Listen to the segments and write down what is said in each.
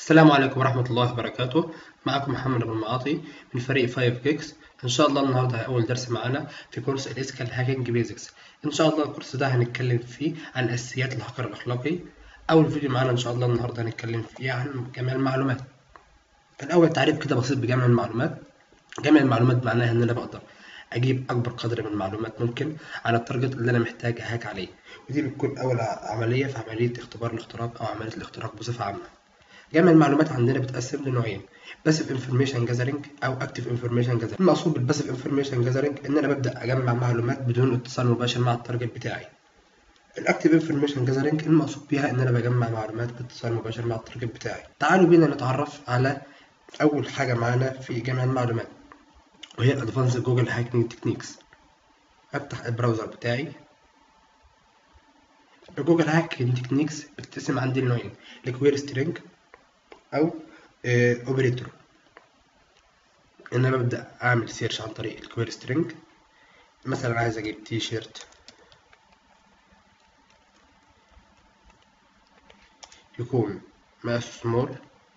السلام عليكم ورحمة الله وبركاته معكم محمد أبو المعاطي من فريق 5 كيكس إن شاء الله النهاردة أول درس معانا في كورس الإسكال هاكينج بيزكس إن شاء الله الكورس ده هنتكلم فيه عن أساسيات الهاكر الأخلاقي أول فيديو معانا إن شاء الله النهاردة هنتكلم فيه عن جمع المعلومات الأول تعريف كده بسيط بجمع المعلومات جمع المعلومات معناها إن أنا بقدر أجيب أكبر قدر من المعلومات ممكن على التارجت اللي أنا محتاج أهاك عليه ودي بتكون أول عملية في عملية اختبار الاختراق أو عملية الاختراق بصفة عامة جمع المعلومات عندنا بتقسم لنوعين باسيف انفورميشن جاذرنج او اكتيف انفورميشن جاذرنج المقصود بالباسيف انفورميشن جاذرنج ان انا ببدا اجمع معلومات بدون اتصال مباشر مع التارجت بتاعي الاكتيف انفورميشن جاذرنج المقصود بيها ان انا بجمع معلومات باتصال مباشر مع التارجت بتاعي تعالوا بينا نتعرف على اول حاجه معانا في جمع المعلومات وهي الادفانس جوجل هاكينج تكنيكس افتح البراوزر بتاعي الجوجل هاكينج تكنيكس بتتقسم عندي لنوعين الكوير سترينج او اوبريتور ان انا ببدا اعمل سيرش عن طريق الكوير سترينج مثلا عايز اجيب تي شيرت يكون مقاس سمول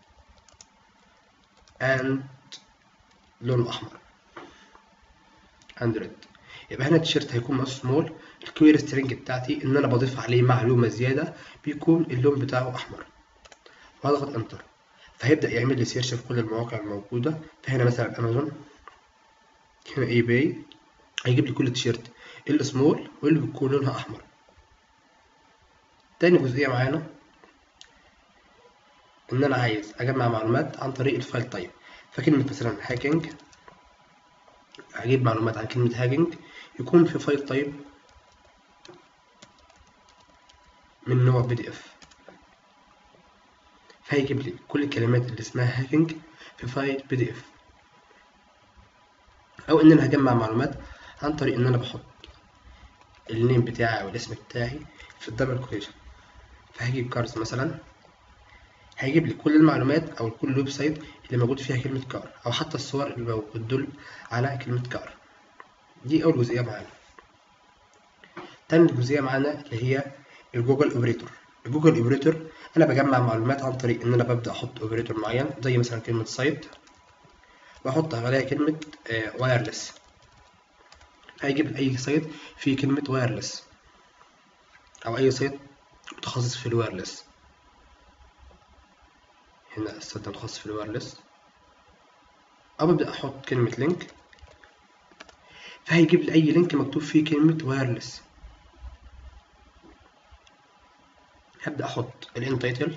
اند لونه احمر اندرويد يبقى هنا التيشيرت هيكون مقاس سمول الكوير سترينج بتاعتي ان انا بضيف عليه معلومه زياده بيكون اللون بتاعه احمر واضغط انتر فهيبدأ يعمل لي سيرش في كل المواقع الموجودة فهنا مثلا أمازون هنا اي باي هيجيب لي كل التيشيرت اللي سمول واللي بيكون لونها أحمر تاني جزئية معانا إن أنا عايز أجمع معلومات عن طريق الفايل تايب فكلمة مثلا هاكينج هجيب معلومات عن كلمة هاكينج يكون في فايل تايب من نوع بي دي اف هيجيب لي كل الكلمات اللي اسمها هاكينج في فايل بي دي اف او ان انا هجمع معلومات عن طريق ان انا بحط النيم بتاعي او الاسم بتاعي في الدبل كوتيشن فهجيب كارز مثلا هيجيب لي كل المعلومات او كل الويب سايت اللي موجود فيها كلمة كار او حتى الصور اللي بتدل على كلمة كار دي اول جزئية معانا تاني جزئية معانا اللي هي الجوجل اوبريتور الجوجل اوبريتور انا بجمع معلومات عن طريق ان انا ببدا احط اوبريتور معين زي مثلا كلمه سايت واحط عليها كلمه وايرلس هيجيب اي سايت فيه كلمه وايرلس او اي سايت متخصص في الوايرلس هنا السايت متخصص في الوايرلس او ببدا احط كلمه لينك فهيجيب لي اي لينك مكتوب فيه كلمه وايرلس هبدأ أحط الان تايتل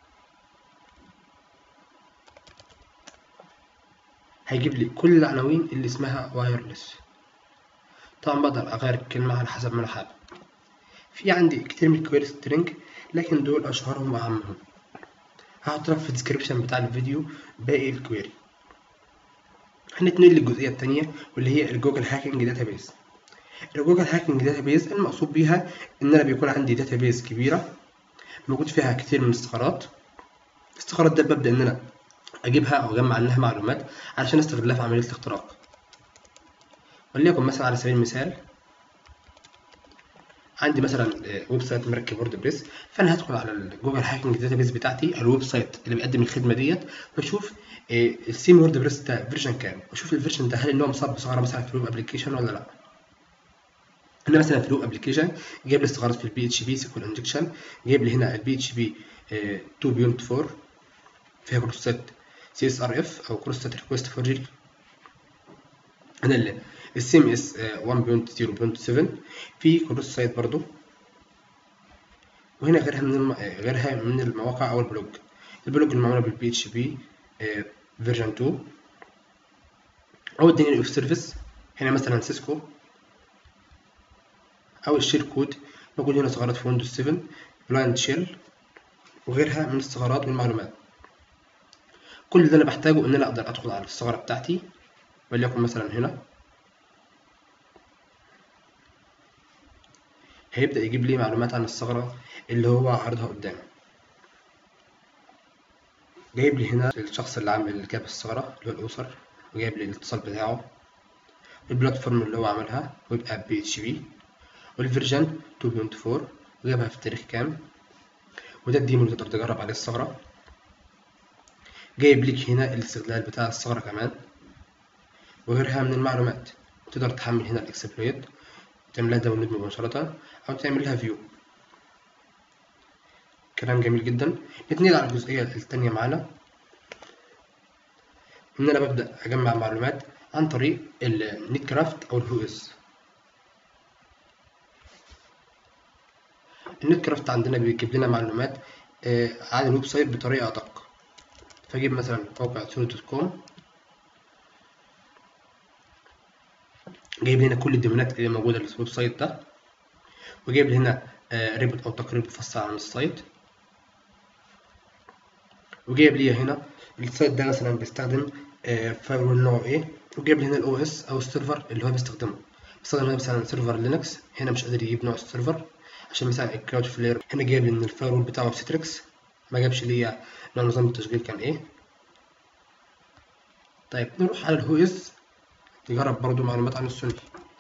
هيجيب لي كل العناوين اللي اسمها وايرلس طبعا بقدر أغير الكلمة على حسب ما أنا حابب في عندي كتير من الكوير سترينج لكن دول أشهرهم وأهمهم هحط لك في الديسكريبشن بتاع الفيديو باقي الكويري هنتنقل للجزئية التانية واللي هي الجوجل هاكينج داتابيز الجوجل هاكينج داتابيز المقصود بيها إن أنا بيكون عندي داتابيز كبيرة موجود فيها كتير من الثغرات الثغرات ده ببدأ إن أنا أجيبها أو أجمع عنها معلومات علشان أستغلها في عملية الاختراق وليكن مثلا على سبيل المثال عندي مثلا ويب سايت مركب وورد بريس فأنا هدخل على الجوجل هاكينج داتابيس بتاعتي الويب سايت اللي بيقدم الخدمة ديت وأشوف السيم وورد بريس ده فيرجن كام وأشوف الفيرجن ده هل إن هو مصاب بثغرة مثلا في الويب أبلكيشن ولا لأ هنا مثلا في الويب ابلكيشن جايب لي ثغرات في البي اتش بي سيكول انجكشن جايب لي هنا البي اتش بي 2.4 فيها كروسات سي اس ار اف او كروسات ريكوست فورجري هنا السي ام اس 1.0.7 في كروس سايت برضو وهنا غيرها من الم... غيرها من المواقع او البلوج البلوج المعموله بالبي اتش بي فيرجن 2 او الدنيا اوف سيرفيس هنا مثلا سيسكو او الشيل كود موجود هنا ثغرات في ويندوز 7 بلايند شيل وغيرها من الثغرات والمعلومات كل اللي انا بحتاجه ان انا اقدر ادخل على الثغره بتاعتي وليكن مثلا هنا هيبدا يجيب لي معلومات عن الثغره اللي هو عارضها قدامي جايب لي هنا الشخص اللي عامل اللي جاب الثغره اللي هو الاوسر وجايب لي الاتصال بتاعه البلاتفورم اللي هو عملها ويب اب بي اتش بي والفيرجن 2.4 وجابها في التاريخ كام وده الديمو اللي تقدر تجرب عليه الثغرة جايب لك هنا الاستغلال بتاع الثغرة كمان وغيرها من المعلومات تقدر تحمل هنا الاكسبلويت وتعملها داونلود مباشرة أو تعملها فيو كلام جميل جدا نتنقل على الجزئية التانية معانا إن أنا ببدأ أجمع معلومات عن طريق النت كرافت أو الهو اس النت كرافت عندنا بيجيب لنا معلومات عن الويب سايت بطريقة أدق فأجيب مثلا موقع سولو دوت كوم جايب لي هنا كل الدومينات اللي موجودة في الويب سايت ده وجايب لي هنا ريبوت أو تقرير مفصل عن السايت وجايب لي هنا السايت ده مثلا بيستخدم فايرول نوع ايه وجايب لي هنا الاو اس او السيرفر اللي هو بيستخدمه بيستخدم هنا مثلا سيرفر لينكس هنا مش قادر يجيب نوع السيرفر عشان مثلا الكلاود فلير هنا جايب لي ان الفايرول بتاعه سيتريكس ما جابش لي نوع نظام التشغيل كان ايه طيب نروح على الهو اس نجرب برضو معلومات عن السوني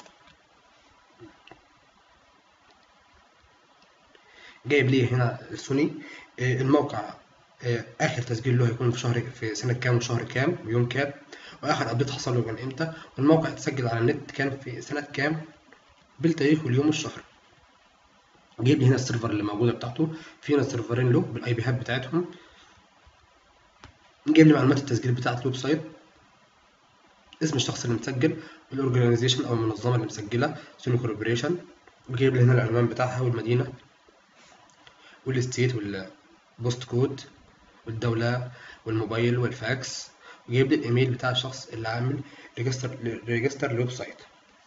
جايب لي هنا السوني الموقع اخر تسجيل له هيكون في شهر في سنه كام وشهر كام ويوم كام واخر ابديت حصل له كان امتى والموقع اتسجل على النت كان في سنه كام بالتاريخ واليوم والشهر جايب لي هنا السيرفر اللي موجوده بتاعته في هنا سيرفرين له بالاي بي هات بتاعتهم جايب لي معلومات التسجيل بتاعه الويب سايت اسم الشخص اللي مسجل الاورجنايزيشن او المنظمه اللي مسجله سوني كوربوريشن وجايب لي هنا العنوان بتاعها والمدينه والستيت والبوست كود والدولة والموبايل والفاكس وجايب لي الايميل بتاع الشخص اللي عامل ريجستر ريجستر الويب سايت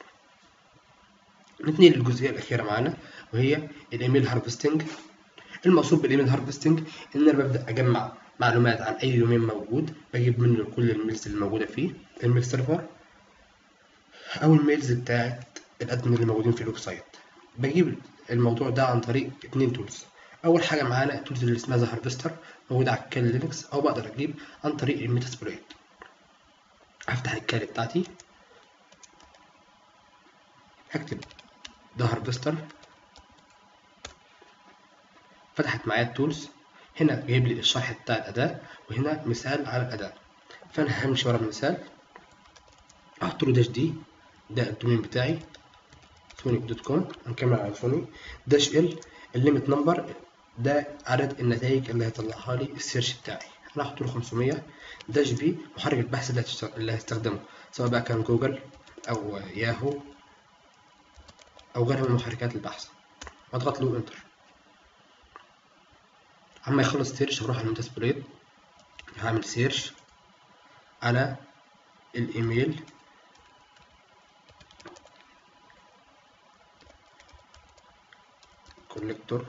نتنقل للجزئية الأخيرة معانا وهي الايميل هارفستنج المقصود بالايميل هارفستنج ان انا ببدأ اجمع معلومات عن اي دومين موجود بجيب منه كل الميلز اللي موجودة فيه الميل سيرفر او الميلز بتاعت الادمن اللي موجودين في الويب سايت بجيب الموضوع ده عن طريق اتنين تولز اول حاجه معانا التولز اللي اسمها ذا هارفستر موجوده على الكال لينكس او بقدر اجيب عن طريق الميتاسبلويت هفتح الكال بتاعتي هكتب ذا هارفستر فتحت معايا التولز هنا جايب لي الشرح بتاع الاداه وهنا مثال على الاداه فانا همشي ورا المثال احط له داش دي ده الدومين بتاعي سوني دوت كوم هنكمل على سوني داش ال الليمت نمبر ده عدد النتائج اللي هيطلعها لي السيرش بتاعي انا هحط له 500 داش بي محرك البحث اللي, هتشتغل... اللي هستخدمه سواء بقى كان جوجل او ياهو او غيرها من محركات البحث واضغط له انتر اما يخلص سيرش هروح على الميتاسبليت هعمل سيرش على الايميل كوليكتور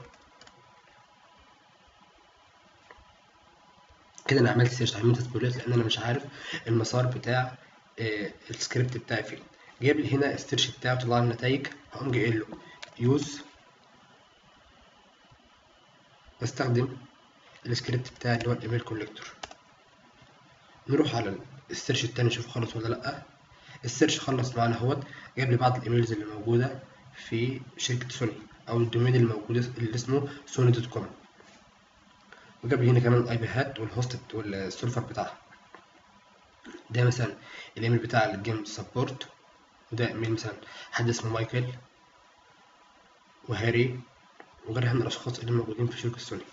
كده انا عملت سيرش على الميتاسبليت لان انا مش عارف المسار بتاع آه السكريبت بتاعي فين جايب لي هنا السيرش بتاعه طلع لي النتائج هقوم جاي له يوز بستخدم السكريبت بتاعي اللي هو الايميل كوليكتور نروح على السيرش التاني نشوف خلص ولا لا السيرش خلص معانا اهوت جايب لي بعض الايميلز اللي موجوده في شركه سوني او الدومين الموجود اللي اسمه سوني دوت كوم وجاب لي هنا كمان الاي بي هات والهوست والسيرفر بتاعها ده مثلا الايميل بتاع الجيم سبورت وده ايميل مثلا حد اسمه مايكل وهاري وغيرها من الاشخاص اللي موجودين في شركه سوني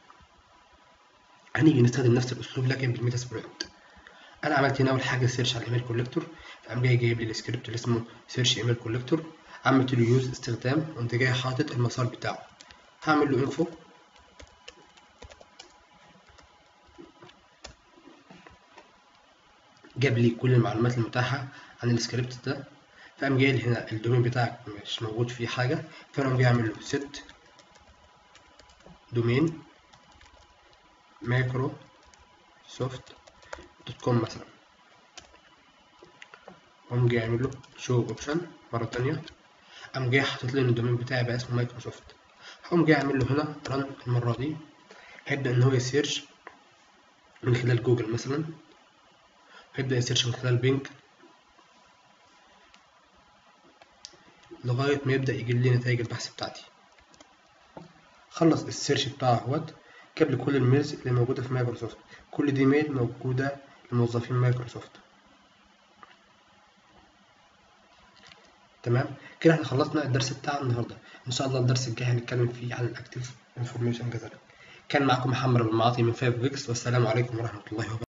هنيجي نستخدم نفس الاسلوب لكن بالميتا سبرينت انا عملت هنا اول حاجه سيرش على الايميل كوليكتور فقام جاي جايب لي السكريبت اللي اسمه سيرش ايميل كوليكتور عملت له يوز استخدام وانت جاي حاطط المسار بتاعه هعمل له انفو جاب لي كل المعلومات المتاحه عن السكريبت ده فقام جاي لي هنا الدومين بتاعك مش موجود فيه حاجه فانا جاي اعمل له set دومين مايكرو سوفت دوت كوم مثلا قام جاي اعمل له شو اوبشن مره تانية قام جاي حاطط لي ان الدومين بتاعي بقى اسمه مايكروسوفت هقوم جاي اعمل له هنا رن المره دي هيبدا ان هو يسيرش من خلال جوجل مثلا هيبدا يسيرش من خلال بينج لغايه ما يبدا يجيب لي نتائج البحث بتاعتي خلص السيرش بتاعه اهوت جاب لي كل الميلز اللي موجوده في مايكروسوفت كل دي ميل موجوده لموظفين مايكروسوفت تمام كده احنا خلصنا الدرس بتاع النهارده ان شاء الله الدرس الجاي هنتكلم فيه عن الاكتيف انفورميشن جاذرينج كان معكم محمد المعاطي من 5 ويكس والسلام عليكم ورحمه الله وبركاته